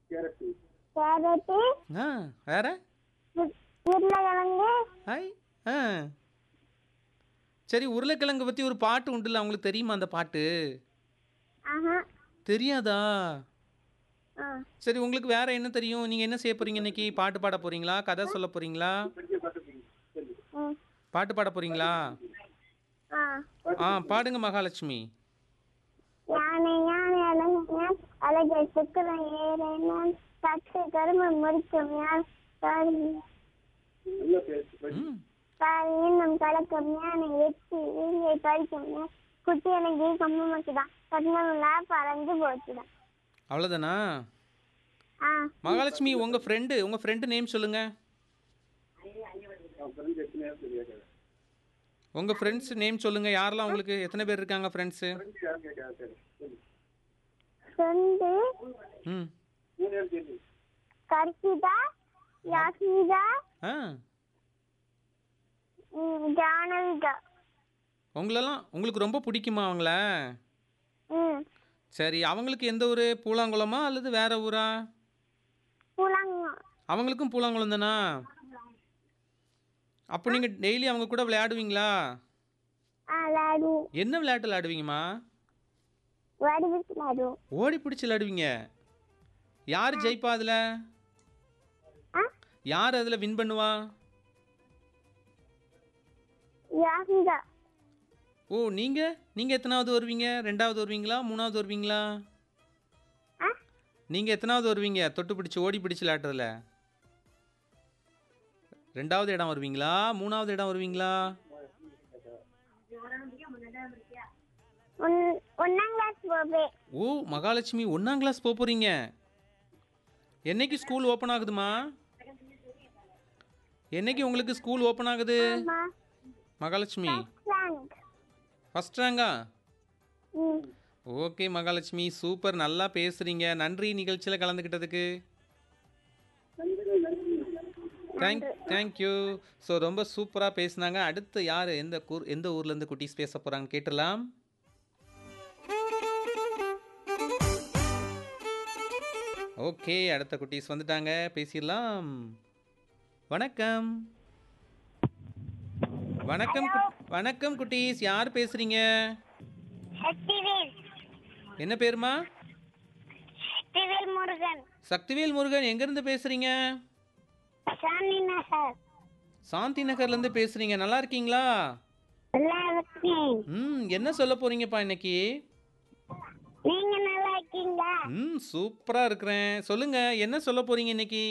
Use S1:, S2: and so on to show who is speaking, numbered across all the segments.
S1: Carrot
S2: ஆ வேற
S3: உ- உருளைக்கிழங்கு
S2: ஹாய் ஆ சரி உருளைக்கிழங்கு பற்றி ஒரு பாட்டு உண்டுல்ல உங்களுக்கு தெரியுமா அந்த பாட்டு
S3: ஆஹா
S2: தெரியாதா
S3: ஆ
S2: சரி உங்களுக்கு வேற என்ன தெரியும் நீங்கள் என்ன செய்ய போறீங்க இன்னைக்கு பாட்டு பாட போறீங்களா கதை சொல்ல போறீங்களா
S3: ம்
S2: பாட்டு பாட போறீங்களா
S3: ஆ
S2: ஆ பாடுங்க மகாலட்சுமி
S3: யானை யானை அழகான் அழகை சுக்கரன் ஏறினான் சற்று கரும்பு முறிக்கும் யான்
S1: நல்லா பேசு
S2: ம்
S3: பாரு இன்னும் கலக்கும் யானை வெட்டி வீங்கை பறிக்கும் யான் குட்டி எனக்கு கம்மி மக்கிதான் பத்மங்களா பறந்து போச்சுதான்
S2: அவ்வளோதானா
S3: ஆ
S2: மகாலட்சுமி உங்கள் ஃப்ரெண்டு உங்கள் ஃப்ரெண்டு நேம் சொல்லுங்க
S1: அவன் ஃப்ரெண்ட் எத்தனை நேரம் தெரியாது
S2: உங்கள் ஃப்ரெண்ட்ஸ் நேம் சொல்லுங்க யாரெல்லாம் உங்களுக்கு எத்தனை பேர் இருக்காங்க ஃப்ரெண்ட்ஸு
S1: ஃப்ரெண்ட் யாரும் கேட்காது சரி சொல்லு
S3: சொந்து
S2: ம்
S1: மூணு நேரம் சொல்லு
S3: கர்ஷிதா யாஸ்மிதா
S2: ஆ
S3: ம், ஜானவிகா
S2: உங்களெல்லாம் உங்களுக்கு ரொம்ப பிடிக்குமா அவங்கள
S3: ம்
S2: சரி அவங்களுக்கு எந்த ஊர் பூலாங்குளமா அல்லது வேற ஊரா
S3: புலங்கம்
S2: அவங்களுக்கும் பூலாங்குளம் தானா அப்போ நீங்கள் டெய்லி அவங்க கூட விளையாடுவீங்களா
S3: ஆ லாடு
S2: என்ன விளையாட்டு விளையாடுவீங்கம்மா
S3: வடிவுக்கு லாடு
S2: ஓடி பிடிச்சி விளையாடுவீங்க யார் ஜெயிப்பா அதில்
S3: ஆ
S2: யார் அதில் வின் பண்ணுவா
S3: யாஸ்மிதா
S2: ஓ நீங்கள் நீங்கள் எத்தனாவது வருவீங்க ரெண்டாவது வருவீங்களா மூணாவது வருவீங்களா
S3: ஆ
S2: நீங்கள் எத்தனாவது வருவீங்க தொட்டு பிடிச்சி ஓடி பிடிச்சி விளையாட்டுறதுல ரெண்டாவது இடம் வருவீங்களா மூணாவது இடம் வருவீங்களா
S3: ஒன் ஒன்னாம் கிளாஸ் போவேன்
S2: ஓ மகாலட்சுமி ஒன்றாம் கிளாஸ் போக போகிறீங்க என்னைக்கு ஸ்கூல் ஓப்பன் ஆகுதுமா என்னைக்கு உங்களுக்கு ஸ்கூல் ஓப்பன் ஆகுது
S3: அம்மா
S2: மகாலட்சுமி
S3: ஃப்ராங்க்
S2: ஃபஸ்ட் ரேங்கா
S3: ம்
S2: ஓகே மகாலட்சுமி சூப்பர் நல்லா பேசுகிறீங்க நன்றி நிகழ்ச்சியில் கலந்துக்கிட்டதுக்கு தேங்க் தேங்க்யூ ஸோ ரொம்ப சூப்பராக பேசுனாங்க அடுத்து யார் எந்த கூர் எந்த ஊர்லேருந்து குட்டீஸ் பேச போகிறாங்கன்னு கேட்டுடலாம் ஓகே அடுத்த குட்டீஸ் வந்துட்டாங்க பேசிடலாம் வணக்கம் வணக்கம் குட்- வணக்கம் குட்டீஸ் யார் பேசுகிறீங்க
S3: சக்திவேல்
S2: என்ன பேருமா
S3: சக்திவேல் முருகன்
S2: சக்திவேல் முருகன் எங்கேருந்து பேசுகிறீங்க
S3: சாமி நகர்
S2: சாந்தி நகர்லேருந்து பேசுகிறீங்க நல்லா இருக்கீங்களா
S3: நல்லா இருக்கேன்
S2: ம் என்ன சொல்ல போகிறீங்கப்பா இன்னைக்கு
S3: நீங்க நல்லா இருக்கீங்களா
S2: ம் சூப்பராக இருக்கிறேன் சொல்லுங்கள் என்ன சொல்ல போகிறீங்க இன்னைக்கு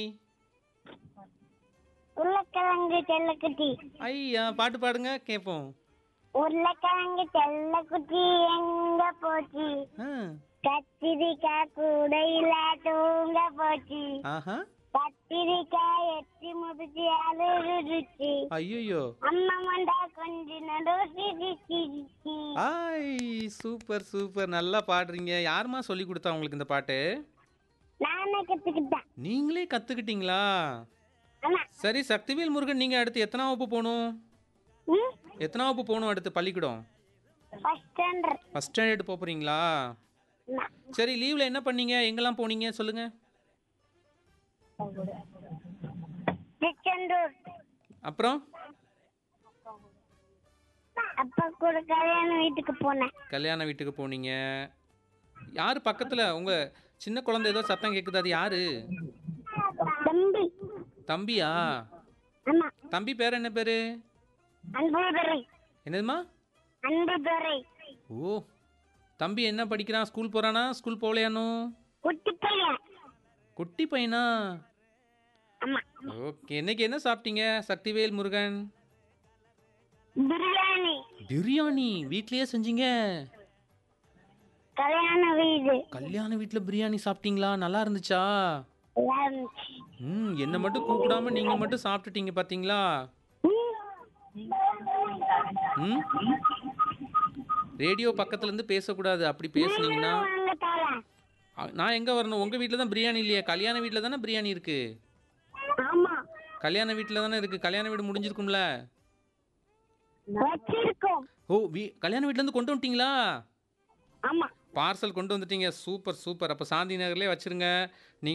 S3: உருளைக்கிழங்கு செல்லக்குட்டி
S2: ஐயா பாட்டு பாடுங்க கேட்போம்
S3: உருளைக்கிழங்கு செல்லக்குட்டி எங்க போச்சு
S2: ஆ
S3: கத்திரிக்காய் கூடையில தூங்க போச்சு
S2: ஆஹா
S3: கத்திரிக்காய் எட்டி முதிச்சு அழுதுச்சு
S2: ஐயோ
S3: அம்மா மண்டா கொஞ்சம் நடுச்சி
S2: ஆய் சூப்பர் சூப்பர் நல்லா பாடுறீங்க யாரும்மா சொல்லி கொடுத்தா உங்களுக்கு இந்த பாட்டு
S3: நானே கத்துக்கிட்டேன்
S2: நீங்களே கற்றுக்கிட்டீங்களா
S3: ஆமா
S2: சரி சக்திவேல் முருகன் நீங்கள் அடுத்து எத்தனாம் வகுப்பு போகணும்
S3: ம்
S2: எத்தனாம் வகுப்பு போகணும் அடுத்து பள்ளிக்கூடம்
S3: ஃபர்ஸ்ட் ஸ்டாண்டர்ட்
S2: ஃபஸ்ட் ஸ்டாண்டர்ட் போக போகிறீங்களா சரி லீவில் என்ன பண்ணீங்க எங்கெல்லாம் போனீங்க சொல்லுங்கள்
S3: திருச்செந்தூர்
S2: அப்புறம்
S3: அப்பா கூட கல்யாண வீட்டுக்கு போனேன்
S2: கல்யாண வீட்டுக்கு போனீங்க யார் பக்கத்தில் உங்கள் சின்ன குழந்தை ஏதோ சத்தம் கேட்குது அது யாரு
S3: தம்பி
S2: தம்பியா
S3: ஆமா
S2: தம்பி பேர் என்ன பேர்
S3: அன்புதுரை
S2: என்னதுமா
S3: அன்புதுரை
S2: ஓ தம்பி என்ன படிக்கிறான் ஸ்கூல் போகிறானா ஸ்கூல் போகலையானோ
S3: குட்டி பையன்
S2: குட்டி பையனா
S3: ஆமா
S2: ஓகே இன்னைக்கு என்ன சாப்பிட்டீங்க சக்திவேல் முருகன்
S3: பிரியாணி
S2: பிரியாணி வீட்லயே செஞ்சீங்க
S3: கல்யாண வீடு
S2: கல்யாண வீட்டில் பிரியாணி சாப்பிட்டீங்களா நல்லா இருந்துச்சா
S3: எல்லாம் இருந்துச்சு.
S2: ம் என்னை மட்டும் கூப்பிடாம நீங்கள் மட்டும் சாப்பிட்டுட்டீங்க பார்த்தீங்களா ம் ரேடியோ பக்கத்துல இருந்து பேசக்கூடாது அப்படி பேசுனீங்கன்னா
S3: வாங்க தரேன்
S2: அ- நான் எங்கே வரணும் உங்கள் வீட்டில் தான் பிரியாணி இல்லையா கல்யாண வீட்டில் தானே பிரியாணி இருக்கு
S3: ஆமா
S2: கல்யாண வீட்டில் தானே இருக்கு கல்யாண வீடு முடிஞ்சிருக்கும்ல
S3: வச்சிருக்கோம்
S2: ஓ வீ கல்யாண வீட்டிலேருந்து கொண்டு வந்துட்டீங்களா
S3: ஆமா
S2: பார்சல் கொண்டு வந்துட்டீங்க சூப்பர் சூப்பர் அப்போ சாந்தி நகர்லேயே வச்சிருங்க நீங்க